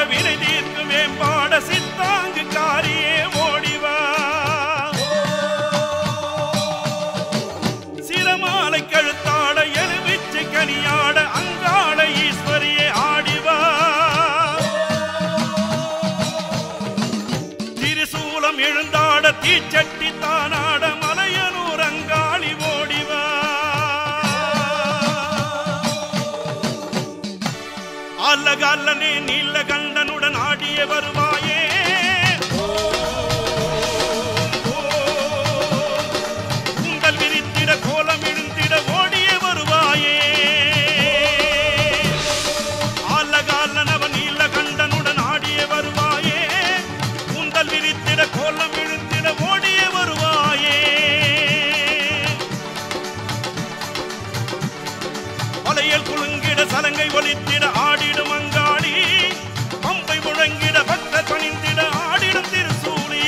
வினை தீர்க்கும் மேம்பாட சித்தாங்கு காரியே ஓடிவா சிரமாலை கழுத்தாட எலுமிச்சை கனியாட அங்காள ஈஸ்வரியே ஆடிவா திரிசூலம் எழுந்தாட தீச்சட்டி தானாட மலையனூர் அங்காளி ஓடிவா அல்லகல்லனே நீல கண்டனுடன் ஆடிய வருவாயே உங்கள் விரித்திட கோலம் இழுந்திட ஓடிய வருவாயே ஆலகாலனவன் நீல கண்டனுடன் ஆடிய வருவாயே உங்கள் விரித்திட கோலம் இழுந்திட ஓடிய வருவாயே வளையல் குலுங்கிட சலங்கை ஒலித்திட ஆடிடும் அங்காளி பம்பை முழங்கிட பக்த பணிந்திட ஆடிடும் திருசூலி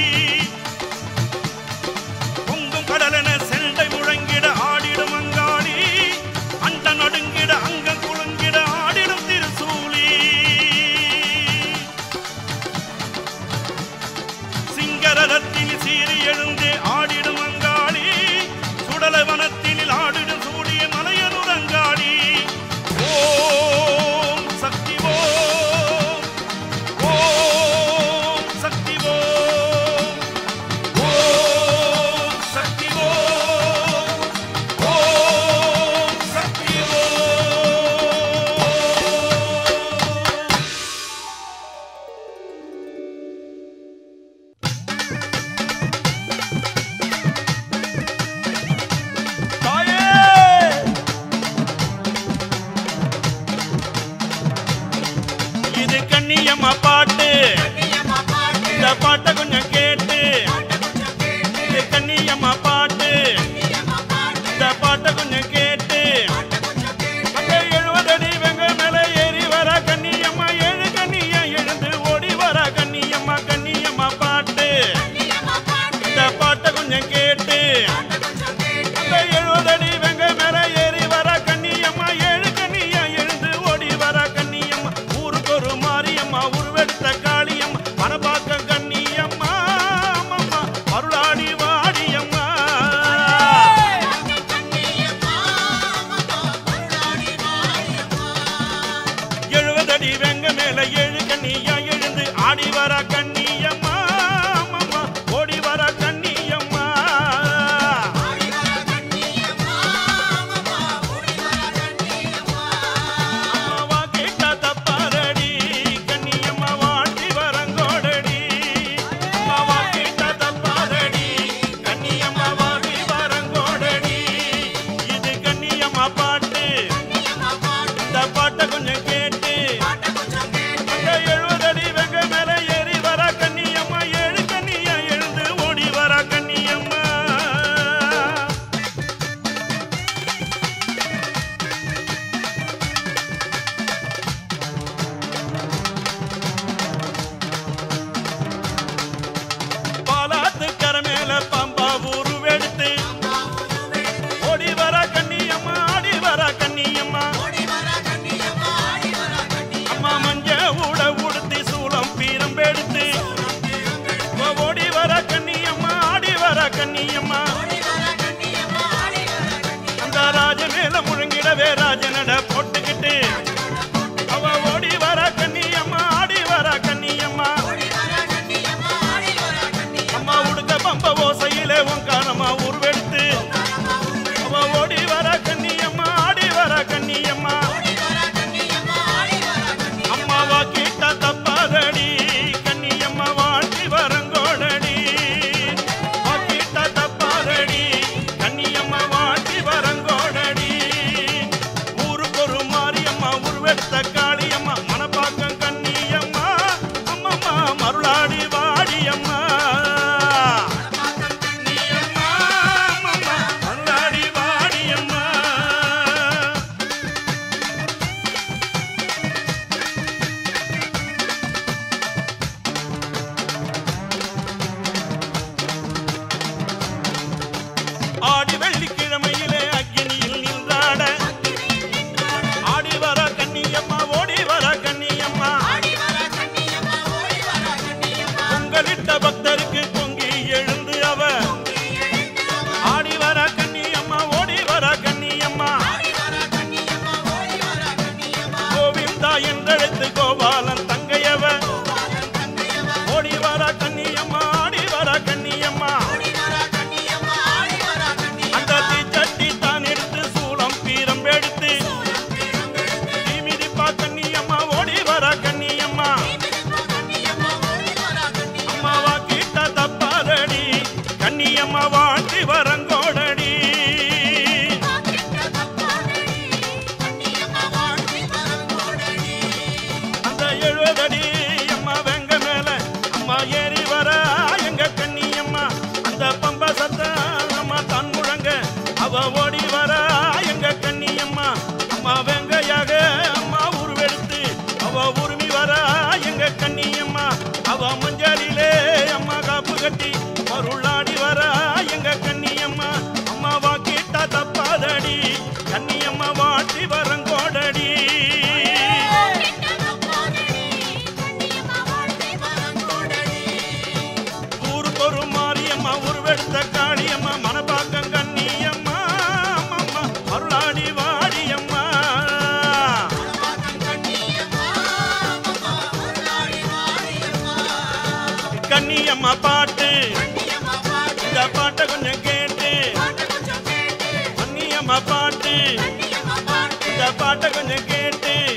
பொங்கும் கடலென செண்டை முழங்கிட ஆடிடும் அங்காளி அண்ட நடுங்கிட அங்கம் குலுங்கிட ஆடிடும் திருசூலி சிங்கரதத்தில் சீறி எழுந்தே ஆடிடும் அங்காளி சுடல வனத்தில் ஆடிடும் சூடிய மலையனூர் அங்காளி ஓம் சக்தி ஓம் ஓம் சக்தி ஓம் ஓம் சக்தி ஓம் ஓம் சக்தி ஓம் தாயே இது கண்ணியம்மா பாட்டு இந்த பாட்டை கொஞ்சம் கேட்டு இது கண்ணியம்மா பாட்டு இந்த பாட்டை கொஞ்சம் கேட்டு அந்த எழுபது அடி வெங்க மேல ஏறி வர கண்ணியம்மா ஏழு கண்ணியா எழுந்து ஓடி வர கண்ணியம்மா கண்ணியம்மா பாட்டு இந்த பாட்டை கொஞ்சம் கேட்டு அந்த எழுபது அடி வெங்க மேல ஏறி வர கண்ணியம்மா ஏழு கண்ணியா எழுந்து ஓடி வர கண்ணியம்மா ஊருக்கு ஒரு மாரியம்மா உருவெடுத்த காளியம்மா மனப்பாக்க கண்ணியம்மா அம்மம்மா அருளாடி வாடியம்மா எழுபதடி வெங்க மேல ஏழு கண்ணியா எழுந்து ஆடி வர கண்ணியம்மா அம்மம்மா ஓடி வர கண்ணியம்மா அம்மாவா கேட்டா தப்பாரடி கண்ணியம்மா வாழ்த்தி வரங்கோடடி அம்மாவா கேட்டா தப்பாரடி கண்ணியம்மா வாழ்த்தி வரங்கோடடி இது கண்ணியம்மா பாட்டு இந்த பாட்டை கொஞ்சம் கேட்டு அந்த எழுபது அடி வெங்க மேல ஏறி வர கண்ணியம்மா பாட்டு இந்த பாட்டை கொஞ்சம் கேட்டு கண்ணியம்மா பாட்டு இந்த பாட்டை கொஞ்சம் கேட்டு